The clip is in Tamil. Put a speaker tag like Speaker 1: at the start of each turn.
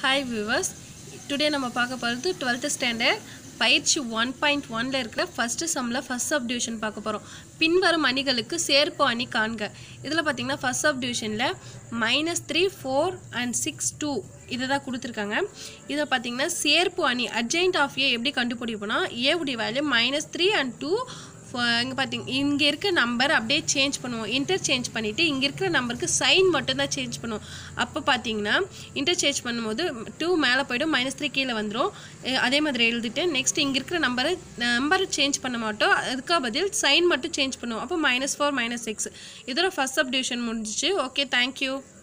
Speaker 1: ஹாய் வியூவர்ஸ் டுடே நம்ம பார்க்க போகிறது டுவெல்த்து ஸ்டாண்டர்ட் பயிற்சி ஒன் பாயிண்ட் ஒனில் இருக்கிற ஃபஸ்ட்டு சம்மில் ஃபஸ்ட் சப் டிவிஷன் பார்க்க போகிறோம் பின்வரும் அணிகளுக்கு சேர்ப்பு அணி காண்க இதில் பார்த்தீங்கன்னா ஃபஸ்ட் சப் டிவிஷனில் minus three four and six two இதை தான் கொடுத்துருக்காங்க இதை பார்த்தீங்கன்னா சேர்ப்பு அணி அட்ஜெயின்ட் ஆஃப் ஏ எப்படி கண்டுபிடிப்போம்னா ஏவுடைய value minus three and two இங்கே பார்த்தீங்க இங்கே இருக்க நம்பர் அப்படியே சேஞ்ச் பண்ணுவோம் இன்டர்சேஞ்ச் பண்ணிவிட்டு இங்கே இருக்கிற நம்பருக்கு சைன் மட்டும்தான் சேஞ்ச் பண்ணுவோம் அப்போ பார்த்தீங்கன்னா இன்டர்சேஞ்ச் பண்ணும்போது டூ மேலே போய்டும் மைனஸ் த்ரீ கீழே வந்துடும் அதே மாதிரி எழுதிட்டு நெக்ஸ்ட் இங்கே இருக்கிற நம்பரை நம்பரை சேஞ்ச் பண்ண மாட்டோம் அதுக்காக பதில் சைன் மட்டும் சேஞ்ச் பண்ணுவோம் அப்போ மைனஸ் ஃபோர் மைனஸ் சிக்ஸ் இதோட ஃபஸ்ட் சப் டிவிஷன் முடிஞ்சிச்சு ஓகே தேங்க்யூ